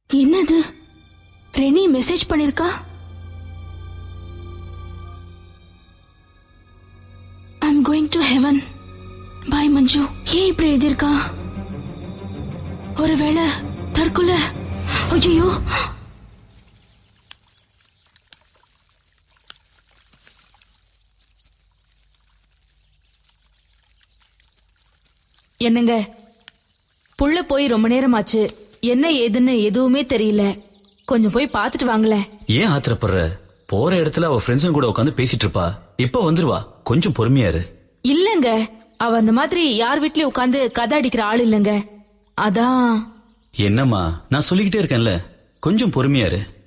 என்னது Renee message பண்ணிருக்கா I'm going to heaven bye Manju ஏன் இப்படி எழுதியிருக்கா ஒருவேளை தற்கொலை ஐயோ என்னங்க புள்ள போய் ரொம்ப நேரமாச்சு என்ன ஏதுன்னு எதுவுமே தெரியல கொஞ்சம் போய் பார்த்துட்டு வாங்களேன் ஏன் ஆத்திரப்படுற போற இடத்துல அவ ஃப்ரெண்ட்ஸும் கூட உட்காந்து பேசிட்டு இருப்பா இப்ப வந்துருவா கொஞ்சம் பொறுமையா இரு இல்லங்க அவ அந்த மாதிரி யார் வீட்லயும் உட்காந்து கதை அடிக்கிற ஆள் இல்லங்க அதான் என்னம்மா நான் சொல்லிக்கிட்டே இருக்கேன்ல கொஞ்சம் பொறுமையா இரு